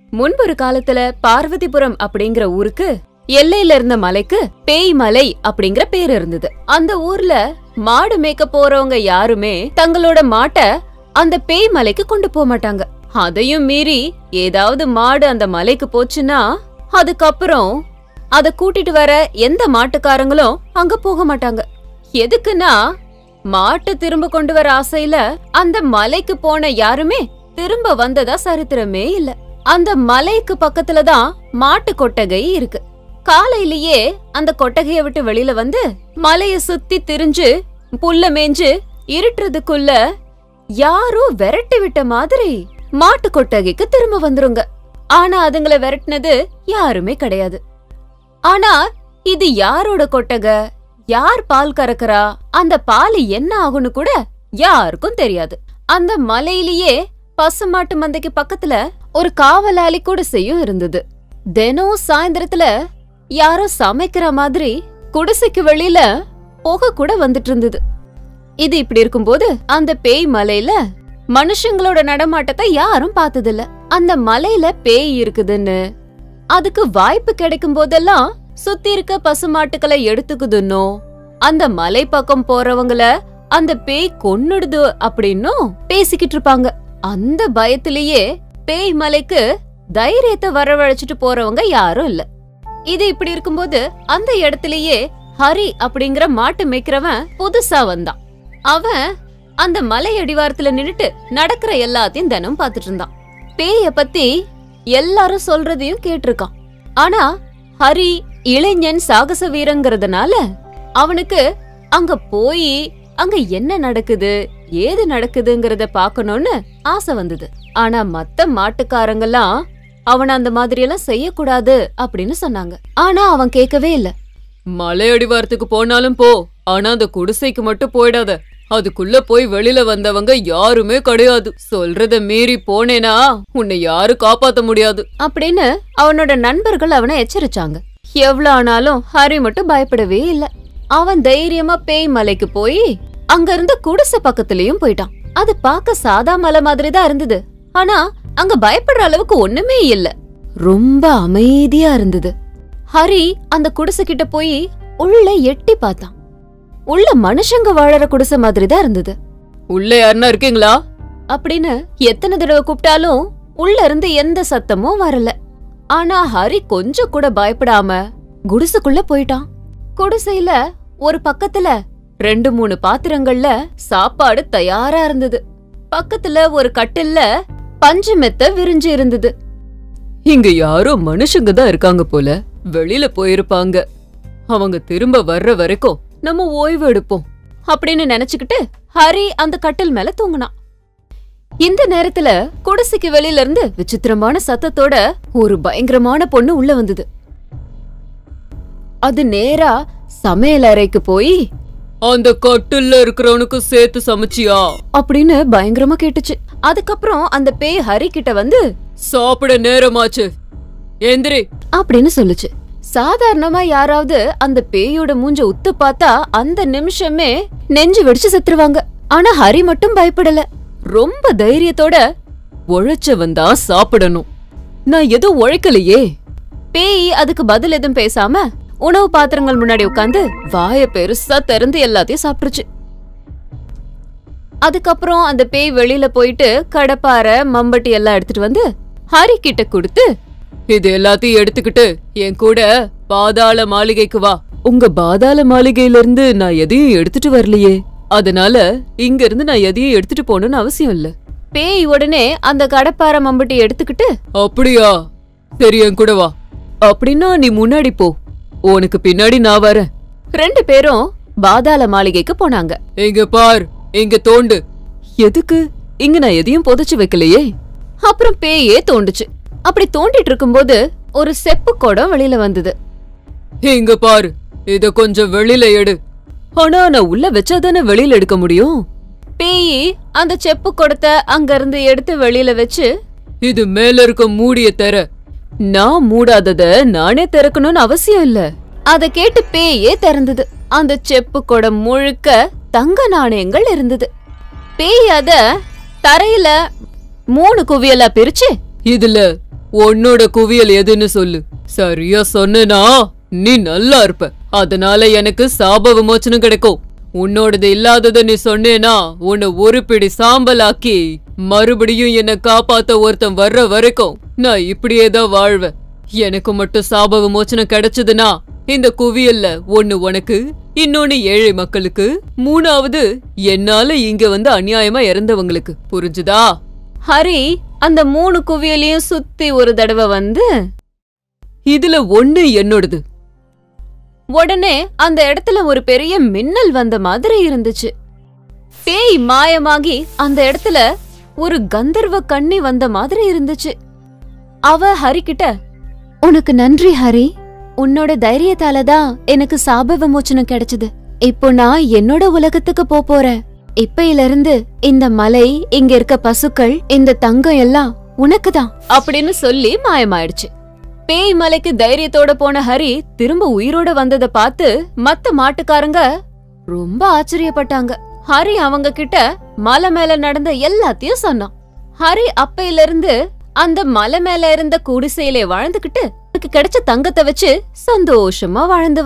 முன்பொரு காலத்துல பார்வதிபுரம் அப்படிங்கிற ஊருக்கு எல்லையில இருந்த மலைக்கு பேய் மலை அப்படிங்கிற பேர் இருந்தது அந்த ஊர்ல மாடு மேய்க்க போறவங்க யாருமே தங்களோட மாட்டை அந்த பேய் மலைக்கு கொண்டு போக மாட்டாங்க அதையும் மீறி ஏதாவது மாடு அந்த மலைக்கு போச்சுன்னா அதுக்கப்புறம் அத கூட்டிட்டு வர எந்த மாட்டுக்காரங்களும் அங்க போக மாட்டாங்க எதுக்குன்னா மாட்டை திரும்ப கொண்டு வர ஆசையில அந்த மலைக்கு போன யாருமே திரும்ப வந்ததா சரித்திரமே இல்ல அந்த மலைக்கு பக்கத்துல தான் மாட்டு கொட்டகை இருக்கு காலையிலேயே அந்த கொட்டகைய விட்டு வெளியில வந்து மலைய சுத்தி திரிஞ்சு புல்ல மேஞ்சு இருட்டுறதுக்குள்ள யாரோ விரட்டி விட்ட மாதிரி மாட்டு கொட்டகைக்கு திரும்ப வந்துருங்க ஆனா அதுங்கள விரட்டினது யாருமே கிடையாது ஆனா இது யாரோட கொட்டகை யார் பால் கறக்கறா அந்த பால் என்ன ஆகும்னு கூட யாருக்கும் தெரியாது அந்த மலையிலேயே பசுமாட்டு மந்தைக்கு பக்கத்துல ஒரு காவலாளி குடிசையும் இருந்தது தினம் சாயந்தரத்துல யாரோ சமைக்கிற மாதிரி குடிசைக்கு வெளியில புகை கூட வந்துட்டு இருந்தது இது இப்படி இருக்கும்போது அந்த பேய் மலையில மனுஷங்களோட நடமாட்டத்தை யாரும் பார்த்ததில்ல அந்த மலையில பேய் இருக்குதுன்னு அதுக்கு வாய்ப்பு கிடைக்கும் போதெல்லாம் சுத்தி இருக்க பசுமாட்டுக்களை எடுத்துக்குதுன்னோ அந்த மலை பக்கம் போறவங்கள அந்த பேய் கொன்னுடுது அப்படின்னும் பேசிக்கிட்டு இருப்பாங்க அந்த பயத்திலேயே பேய் மலைக்கு தைரியத்தை வரவழைச்சிட்டு போறவங்க யாரும் இல்ல இது இப்படி இருக்கும்போது அந்த இடத்திலேயே ஹரி அப்படிங்கிற மாட்டு மேய்க்கிறவன் புதுசா வந்தான் அவன் அந்த மலை அடிவாரத்துல நின்னுட்டு நடக்கிற எல்லாத்தையும் தினம் பார்த்துட்டு இருந்தான் பேய பத்தி எல்லாரும் சொல்றதையும் கேட்டிருக்கான் ஆனா ஹரி இளைஞன் சாகச வீரங்கிறதுனால அவனுக்கு அங்க போய் அங்க என்ன நடக்குது ஏது நடக்குதுங்கறத பாக்கணும்னு ஆசை வந்தது ஆனா மத்த மாட்டுக்காரங்கெல்லாம் அவன அந்த மாதிரி எல்லாம் செய்யக்கூடாது அப்படின்னு சொன்னாங்க ஆனா அவன் கேட்கவே இல்ல மலை அடிவாரத்துக்கு போனாலும் போ ஆனா அந்த குடிசைக்கு மட்டும் போயிடாத அதுக்குள்ள போய் வெளியில வந்தவங்க யாருமே கிடையாது சொல்றத மீறி போனேனா உன்னை யாரும் காப்பாத்த முடியாது அப்படின்னு அவனோட நண்பர்கள் அவனை எச்சரிச்சாங்க எவ்வளவு ஆனாலும் ஹரி மட்டும் பயப்படவே இல்ல அவன் தைரியமா பேய் மலைக்கு போய் அங்க இருந்த குடிசை பக்கத்துலயும் போயிட்டான் அது பார்க்க சாதா மலை மாதிரி தான் இருந்தது ஆனா அங்க பயப்படுற அளவுக்கு ஒண்ணுமே இல்ல ரொம்ப அமைதியா இருந்தது ஹரி அந்த குடிசை கிட்ட போய் உள்ள எட்டி பார்த்தான் உள்ள மனுஷங்க வாழற குடிசை மாதிரி தான் இருந்தது உள்ள யாருன்னா இருக்கீங்களா அப்படின்னு எத்தனை தடவை கூப்பிட்டாலும் உள்ள இருந்து எந்த சத்தமும் வரல ஆனா ஹரி கொஞ்சம் கூட பயப்படாம குடிசைக்குள்ள போயிட்டான் குடிசையில ஒரு பக்கத்துல ரெண்டு மூணு பாத்திரங்கள்ல சாப்பாடு தயாரா இருந்தது பக்கத்துல ஒரு கட்டில்ல பஞ்சு மெத்த விரிஞ்சு இருந்தது இங்க யாரோ மனுஷங்க தான் இருக்காங்க போல வெளியில போயிருப்பாங்க அவங்க திரும்ப வர்ற வரைக்கும் நம்ம ஓய்வு எடுப்போம் அப்படின்னு நினைச்சுக்கிட்டு ஹரி அந்த கட்டில் மேல தூங்குனான் இந்த நேரத்துல குடிசைக்கு வெளியில இருந்து விசித்திரமான சத்தத்தோட ஒரு பயங்கரமான பொண்ணு உள்ள வந்தது அது நேரா சமையல் அறைக்கு போய் அந்த கட்டில்ல இருக்கிறவனுக்கு சேர்த்து சமைச்சியா அப்படின்னு பயங்கரமா கேட்டுச்சு அதுக்கப்புறம் அந்த பேய் ஹரி கிட்ட வந்து சாப்பிட நேரமாச்சு எந்திரி அப்படின்னு சொல்லுச்சு சாதாரணமா யாராவது அந்த பேயோட மூஞ்ச உத்து பார்த்தா அந்த நிமிஷமே நெஞ்சு வெடிச்சு செத்துருவாங்க ஆனா ஹரி மட்டும் பயப்படல ரொம்ப தைரியத்தோட உழைச்சவன் தான் சாப்பிடணும் நான் எதுவும் உழைக்கலையே பேய் அதுக்கு பதில் எதுவும் பேசாம உணவு பாத்திரங்கள் முன்னாடி உட்காந்து வாய பெருசா திறந்து எல்லாத்தையும் சாப்பிட்டுருச்சு அதுக்கப்புறம் அந்த பேய் வெளியில போயிட்டு கடப்பாரை மம்பட்டி எல்லாம் எடுத்துட்டு வந்து ஹரி கிட்ட கொடுத்து இது எல்லாத்தையும் எடுத்துக்கிட்டு என் கூட பாதாள மாளிகைக்கு வா உங்க பாதாள மாளிகையில இருந்து நான் எதையும் எடுத்துட்டு வரலையே அதனால இங்க இருந்து நான் எதையும் எடுத்துட்டு போகணும்னு அவசியம் இல்ல பேய் உடனே அந்த கடப்பாரை மம்பட்டி எடுத்துக்கிட்டு அப்படியா சரி என் கூட வா அப்படின்னா நீ முன்னாடி போ உனக்கு பின்னாடி நான் வரேன் ரெண்டு பேரும் பாதாள மாளிகைக்கு போனாங்க இங்க பார் இங்க தோண்டு எதுக்கு இங்க நான் எதையும் புதைச்சு வைக்கலையே அப்புறம் பேயே தோண்டுச்சு அப்படி தோண்டிட்டு இருக்கும்போது ஒரு செப்பு குடம் வெளியில வந்தது இங்க பாரு இத கொஞ்சம் வெளியில எடு ஆனா நான் உள்ள வச்சாதானே வெளியில எடுக்க முடியும் பேயி அந்த செப்பு குடத்தை அங்க இருந்து எடுத்து வெளியில வச்சு இது மேல இருக்க மூடிய தர நான் மூடாதத நானே திறக்கணும்னு அவசியம் இல்ல அத கேட்டு பேயே திறந்தது அந்த செப்பு குடம் முழுக்க தங்க நாணயங்கள் இருந்தது பேய் அத தரையில மூணு குவியலா பிரிச்சு இதுல உன்னோட குவியல் எதுன்னு சொல்லு சரியா சொன்னேனா நீ நல்லா இருப்ப அதனால எனக்கு சாப விமோச்சனம் கிடைக்கும் உன்னோடது இல்லாதத நீ சொன்னேனா உன்னை ஒரு பிடி சாம்பலாக்கி மறுபடியும் என்ன காப்பாத்த ஒருத்தன் வர்ற வரைக்கும் நான் இப்படியே தான் வாழ்வேன் எனக்கு மட்டும் சாப விமோச்சனம் கிடைச்சதுன்னா இந்த குவியல்ல ஒண்ணு உனக்கு இன்னொன்னு ஏழை மக்களுக்கு மூணாவது என்னால இங்க வந்து அநியாயமா இறந்தவங்களுக்கு புரிஞ்சுதா ஹரி அந்த மூணு குவியலையும் சுத்தி ஒரு தடவை வந்து இதுல ஒண்ணு என்னோடது உடனே அந்த இடத்துல ஒரு பெரிய மின்னல் வந்த மாதிரி இருந்துச்சு பேய் மாயமாகி அந்த இடத்துல ஒரு கந்தர்வ கண்ணி வந்த மாதிரி இருந்துச்சு அவ ஹரி கிட்ட உனக்கு நன்றி ஹரி உன்னோட தைரியத்தால தான் எனக்கு சாப விமோச்சனம் கிடைச்சது இப்போ நான் என்னோட உலகத்துக்கு போ போறேன் இப்பையில இருந்து இந்த மலை இங்க இருக்க பசுக்கள் இந்த தங்கம் எல்லாம் உனக்கு தான் அப்படின்னு சொல்லி மாயமாயிடுச்சு பேய் மலைக்கு தைரியத்தோட போன ஹரி திரும்ப உயிரோட வந்தத பார்த்து மத்த மாட்டுக்காரங்க ரொம்ப ஆச்சரியப்பட்டாங்க ஹரி அவங்க கிட்ட மலை மேல நடந்த எல்லாத்தையும் சொன்னான் ஹரி அப்பையில இருந்து அந்த மலை மேல இருந்த குடிசையிலே வாழ்ந்துகிட்டு அவனுக்கு கிடைச்ச தங்கத்தை வச்சு சந்தோஷமா வாழ்ந்து